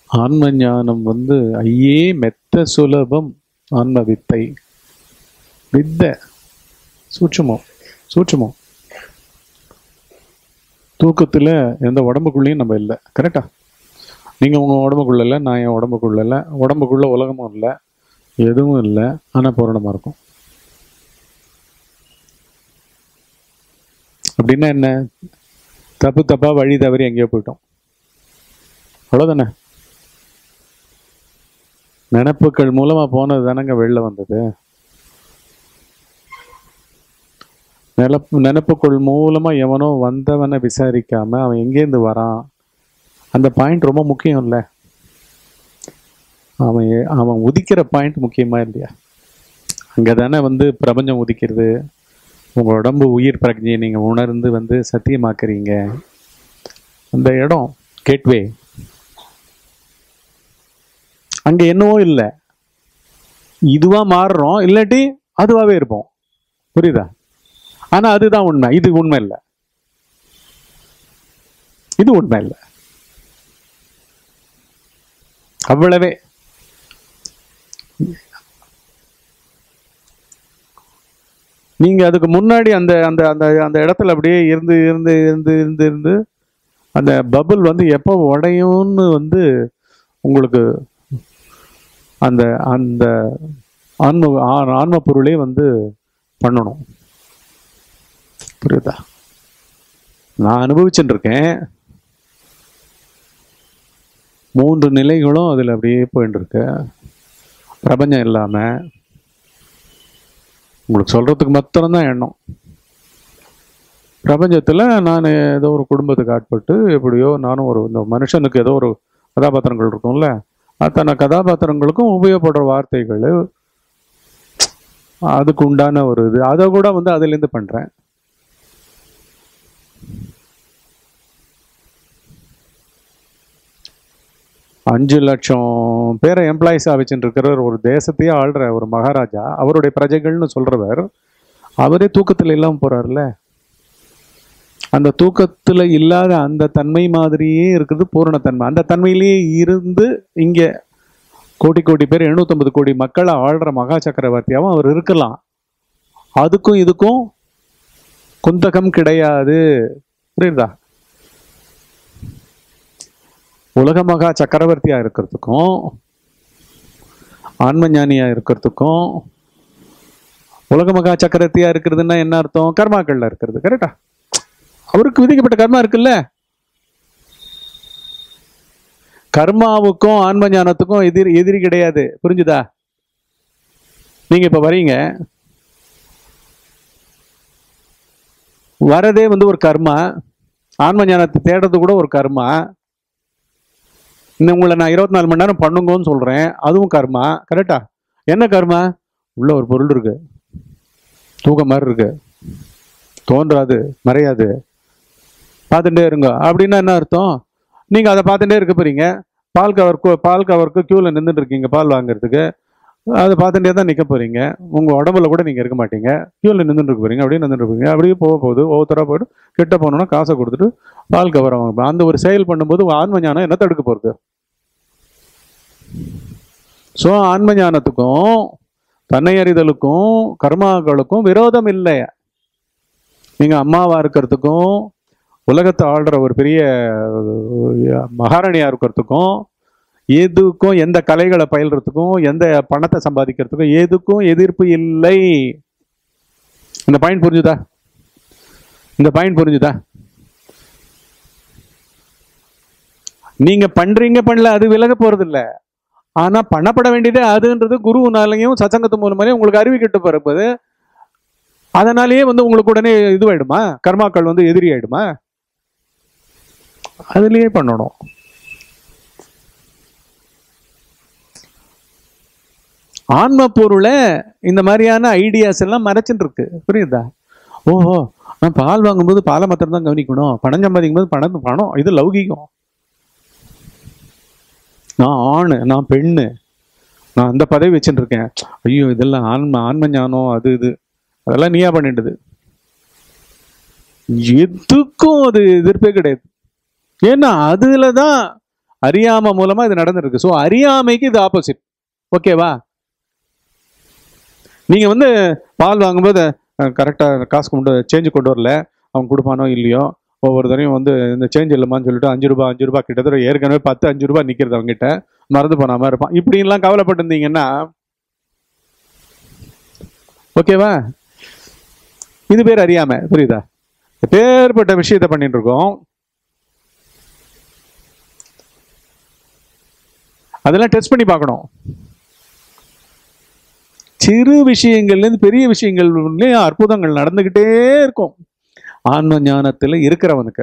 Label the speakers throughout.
Speaker 1: ஆன்ம ஞானம் வந்து ஐயே மெத்த சுலபம் ஆன்ம வித்தை வித்தை சூட்சுமம் சூட்சுமம் தூக்கத்துல எந்த உடம்புக்குள்ளேயும் நம்ம இல்லை கரெக்டா நீங்க உங்க உடம்புக்குள்ள இல்லை நான் என் உடம்புக்குள்ள இல்லை உடம்புக்குள்ள உலகமும் இல்லை எதுவும் இல்லை ஆனா பூரணமா இருக்கும் அப்படின்னா என்ன தப்பு தப்பா வழி தவறி எங்கேயோ போயிட்டோம் அவ்வளவுதானே நினப்புகள் மூலமா போனது தானங்க வெளில வந்தது நினப்பு நினப்புக்குள் மூலமா எவனோ வந்தவனை விசாரிக்காம அவன் எங்கேருந்து வரான் அந்த பாயிண்ட் ரொம்ப முக்கியம் இல்லை அவன் எ- அவன் உதிக்கிற பாயிண்ட் முக்கியமா இல்லையா அங்கே தானே வந்து பிரபஞ்சம் உதிக்கிறது உங்க உடம்பு உயிர் பிரஜையை நீங்க உணர்ந்து வந்து சத்தியமாக்குறீங்க அந்த இடம் கேட்வே அங்க என்னவோ இல்லை இதுவா மாறுறோம் இல்லாட்டி அதுவாவே இருப்போம் புரியுதா ஆனா அதுதான் உண்மை இது உண்மை இல்லை இது உண்மை இல்லை அவ்வளவே நீங்க அதுக்கு முன்னாடி அந்த அந்த அந்த அந்த இடத்துல அப்படியே இருந்து இருந்து இருந்து இருந்து இருந்து அந்த பபுள் வந்து எப்போ உடையும்னு வந்து உங்களுக்கு அந்த அந்த ஆன்ம ஆ- ஆன்ம பொருளே வந்து பண்ணணும் புரியுதா நான் அனுபவிச்சுட்டு இருக்கேன் மூன்று நிலைகளும் அதில் அப்படியே போயிட்டு இருக்கு பிரபஞ்சம் இல்லாம உங்களுக்கு சொல்றதுக்கு மாத்திரம்தான் எண்ணம் பிரபஞ்சத்துல நான் ஏதோ ஒரு குடும்பத்துக்கு ஆட்பட்டு எப்படியோ நானும் ஒரு இந்த மனுஷனுக்கு ஏதோ ஒரு கதாபாத்திரங்கள் இருக்கும்ல அத்தனை கதாபாத்திரங்களுக்கும் உபயோகப்படுற வார்த்தைகள் அதுக்கு உண்டான ஒரு இது அதை கூட வந்து அதுலேருந்து பண்றேன் அஞ்சு லட்சம் பேரை எம்ப்ளாயிஸாக வச்சுட்டு இருக்கிற ஒரு தேசத்தையே ஆள்ற ஒரு மகாராஜா அவருடைய பிரஜைகள்னு சொல்றவர் அவரே தூக்கத்துல இல்லாம போறாருல்ல அந்த தூக்கத்துல இல்லாத அந்த தன்மை மாதிரியே இருக்குது பூரணத்தன்மை அந்த தன்மையிலேயே இருந்து இங்க கோடி கோடி பேர் 750 கோடி மக்களை ஆள்ற மகா சக்கரவர்த்தியாவும் அவர் இருக்கலாம் அதுக்கும் இதுக்கும் குந்தகம் கிடையாது புரியுதா உலக மகா சக்கரவர்த்தியா இருக்கிறதுக்கும் ஆன்ம ஞானியா இருக்கிறதுக்கும் உலக மகா சக்கரவர்த்தியா இருக்கிறதுன்னா என்ன அர்த்தம் கர்மாக்கள்ல இருக்கிறது கரெக்டா அவருக்கு விதிக்கப்பட்ட கர்மா இருக்குல்ல கர்மாவுக்கும் ஆன்ம ஞானத்துக்கும் எதிரி எதிரி கிடையாது புரிஞ்சுதா நீங்க இப்ப வரீங்க வரதே வந்து ஒரு கர்மா ஆன்ம ஞானத்தை தேடுறது கூட ஒரு கர்மா இன்னும் உங்களை நான் இருபத்தி நாலு மணி நேரம் பண்ணுங்கன்னு சொல்றேன் அதுவும் கர்மா கரெக்டா என்ன கர்மா உள்ள ஒரு பொருள் இருக்கு தூக்கம் மாதிரி இருக்கு தோன்றாது மறையாது பார்த்துட்டே இருங்க அப்படின்னா என்ன அர்த்தம் நீங்க அதை பார்த்துட்டே இருக்க போறீங்க பால் கவருக்கு பால் கவருக்கு கியூல நின்றுட்டு இருக்கீங்க பால் வாங்குறதுக்கு அதை பார்த்துட்டே தான் நிற்க போறீங்க உங்க உடம்புல கூட நீங்க இருக்க மாட்டீங்க கியூல நின்றுட்டு இருக்க போறீங்க அப்படியே நின்றுட்டு இருப்பீங்க அப்படியே போக போகுது ஒவ்வொருத்தரா போயிட்டு கிட்ட போனோம்னா காசை கொடுத்துட்டு பால் கவரை வாங்க அந்த ஒரு செயல் பண்ணும்போது உங்க ஆன்ம ஞானம் என்ன தடுக்க போறது ஸோ ஆன்ம ஞானத்துக்கும் தன்னை அறிதலுக்கும் கர்மாக்களுக்கும் விரோதம் இல்லை நீங்க அம்மாவா இருக்கிறதுக்கும் உலகத்தை ஆள்ற ஒரு பெரிய அஹ், மகாராணியா இருக்கிறதுக்கும் எதுக்கும் எந்த கலைகளை பயில்றதுக்கும் எந்த பணத்தை சம்பாதிக்கிறதுக்கும் எதுக்கும் எதிர்ப்பு இல்லை இந்த பாயிண்ட் புரிஞ்சுதா இந்த பாயிண்ட் புரிஞ்சுதா நீங்க பண்றீங்க பண்ணல அது விலக போறது இல்ல ஆனா பண்ணப்பட வேண்டியதே அதுன்றது குருவுனாலையும் சச்சங்கத்து மூலமாலையும் உங்களுக்கு அறிவிக்கிட்டு பிறப்பது அதனாலேயே வந்து உங்களுக்கு உடனே இதுவாயிடுமா கர்மாக்கள் வந்து எதிரி ஆயிடுமா அதுலயே பண்ணணும் ஆன்ம பொருளை இந்த மாதிரியான ஐடியாஸ் எல்லாம் மறைச்சுட்டு இருக்கு புரியுதா ஓஹோ நான் பால் வாங்கும்போது பாலை மாத்திரம் தான் கவனிக்கணும் பணம் சம்பாதிக்கும் போது பணம் பணம் இது லௌகிகம் நான் ஆணு நான் பெண்ணு நான் அந்த பதவி வச்சுட்டு இருக்கேன் ஐயோ இதெல்லாம் ஆன்ம ஆன்ம ஞானம் அது இது அதெல்லாம் நீயா பண்ணிடுது எதுக்கும் அது எதிர்ப்பே கிடையாது ஏன்னா அதுல தான் அறியாம மூலமா இது நடந்திருக்கு ஸோ அறியாமைக்கு இது ஆப்போசிட் ஓகேவா நீங்க வந்து பால் வாங்கும்போது கரெக்டாக காசு கொண்டு சேஞ்சு கொண்டு வரல அவன் கொடுப்பானோ இல்லையோ ஒவ்வொரு தடையும் வந்து இந்த சேஞ்ச் இல்லைம்மான்னு சொல்லிட்டு அஞ்சு ரூபா அஞ்சு ரூபா கிட்டத்தட்ட ஏற்கனவே பத்து அஞ்சு ரூபா நிற்கிறது அவங்ககிட்ட மறந்து போன மாதிரி இருப்பான் இப்படின்லாம் கவலைப்பட்டிருந்தீங்கன்னா ஓகேவா இது பேர் அறியாம புரியுதா பேர்பட்ட விஷயத்த பண்ணிட்டு இருக்கோம் அதெல்லாம் டெஸ்ட் பண்ணி பார்க்கணும் சிறு விஷயங்கள்லேருந்து பெரிய விஷயங்கள்லயும் அற்புதங்கள் நடந்துகிட்டே இருக்கும் ஆன்ம ஞானத்துல இருக்கிறவனுக்கு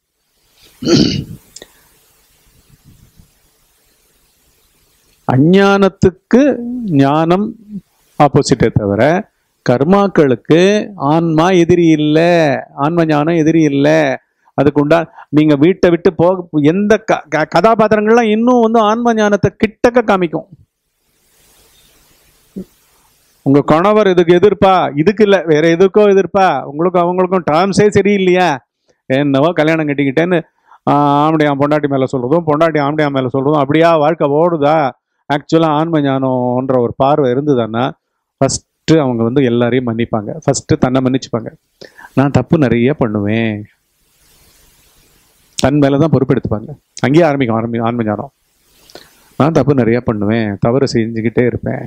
Speaker 1: அஞ்ஞானத்துக்கு ஞானம் ஆப்போசிட்டே தவிர கர்மாக்களுக்கு ஆன்மா எதிரி இல்லை ஆன்ம ஞானம் எதிரி இல்லை அதுக்கு உண்டா நீங்க வீட்டை விட்டு போக எந்த க- க- கதாபாத்திரங்கள்லாம் இன்னும் வந்து ஆன்ம ஞானத்தை கிட்டக்க காமிக்கும் உங்க கணவர் இதுக்கு எதிர்ப்பா இதுக்கு இல்ல வேற எதுக்கோ எதிர்ப்பா உங்களுக்கும் அவங்களுக்கும் டேர்ம்ஸே சரியில்லையா என்னவோ கல்யாணம் கட்டிக்கிட்டேன்னு ஆஹ், ஆம்படியான் பொண்டாட்டி மேல சொல்றதும் பொண்டாட்டி ஆம்படியான் மேல சொல்றதும் அப்படியா வாழ்க்கை ஓடுதா ஆக்சுவலா ஆன்ம ஞானம்ன்ற ஒரு பார்வை இருந்ததுன்னா ஃபர்ஸ்ட் அவங்க வந்து எல்லாரையும் மன்னிப்பாங்க ஃபர்ஸ்ட் தன்னை மன்னிச்சுப்பாங்க நான் தப்பு நிறைய பண்ணுவேன் தன் மேல தான் பொறுப்பெடுத்துப்பாங்க அங்கேயே ஆரம்பிக்கும் ஆரம்பி ஆன்ம ஞானம் நான் தப்பு நிறைய பண்ணுவேன் தவறு செஞ்சுக்கிட்டே இருப்பேன்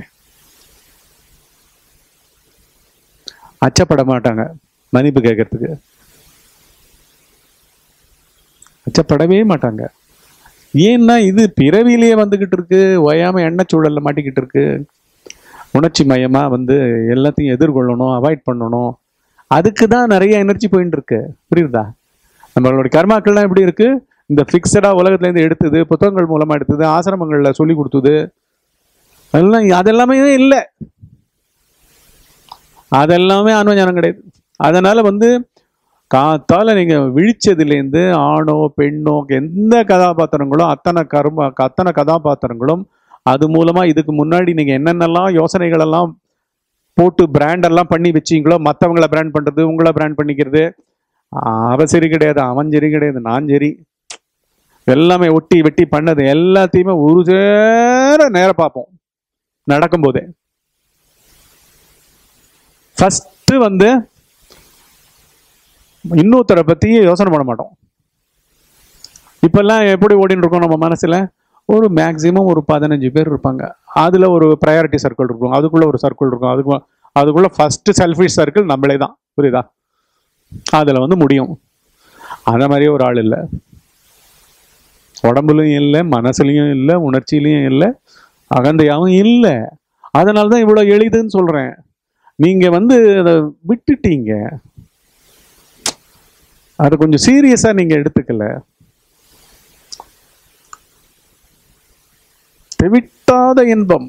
Speaker 1: அச்சப்பட மாட்டாங்க மன்னிப்பு கேட்கறதுக்கு அச்சப்படவே மாட்டாங்க ஏன்னா இது பிறவிலேயே வந்துகிட்டு இருக்கு ஓயாம எண்ணெய் சூழல்ல மாட்டிக்கிட்டு இருக்கு உணர்ச்சி மயமா வந்து எல்லாத்தையும் எதிர்கொள்ளணும் அவாய்ட் பண்ணணும் அதுக்கு தான் நிறைய எனர்ஜி போயிட்டு இருக்கு புரியுதா நம்மளுடைய கர்மாக்கள்லாம் எப்படி இருக்கு இந்த ஃபிக்ஸடா உலகத்துல இருந்து எடுத்தது புத்தகங்கள் மூலமா எடுத்தது ஆசிரமங்கள்ல சொல்லி கொடுத்தது அதெல்லாம் அதெல்லாமே இல்லை அதெல்லாமே ஆன்ம ஞானம் கிடையாது அதனால வந்து காத்தால நீங்க விழிச்சதுலேருந்து ஆணோ பெண்ணோ எந்த கதாபாத்திரங்களோ அத்தனை கர்ம அத்தனை கதாபாத்திரங்களும் அது மூலமா இதுக்கு முன்னாடி நீங்க என்னென்னலாம் யோசனைகள் எல்லாம் போட்டு பிராண்ட் எல்லாம் பண்ணி வச்சீங்களோ மற்றவங்கள பிராண்ட் பண்றது உங்களை பிராண்ட் பண்ணிக்கிறது அவ சரி கிடையாது அவன் சரி கிடையாது நான் சரி எல்லாமே ஒட்டி வெட்டி பண்ணது எல்லாத்தையுமே ஒரு சேர நேர பார்ப்போம் நடக்கும்போதே ஃபர்ஸ்ட் வந்து இன்னொருத்தரை பத்தி யோசனை பண்ண மாட்டோம் இப்பெல்லாம் எப்படி ஓடின்னு இருக்கோம் நம்ம மனசுல ஒரு மேக்சிமம் ஒரு பதினஞ்சு பேர் இருப்பாங்க அதுல ஒரு ப்ரையாரிட்டி சர்க்கிள் இருக்கும் அதுக்குள்ள ஒரு சர்க்கிள் இருக்கும் அதுக்கு அதுக்குள்ள ஃபர்ஸ்ட் செல்ஃபிஷ் சர்க்கிள் நம்மளே தான் புரியுதா அதுல வந்து முடியும் அந்த மாதிரியே ஒரு ஆள் இல்லை உடம்புலையும் இல்லை மனசுலையும் இல்லை உணர்ச்சியிலையும் இல்லை அகந்தையாவும் இல்லை அதனால தான் இவ்வளோ எளிதுன்னு சொல்றேன் நீங்க வந்து அதை விட்டுட்டீங்க அது கொஞ்சம் சீரியஸா நீங்க எடுத்துக்கல தெவிட்டாத இன்பம்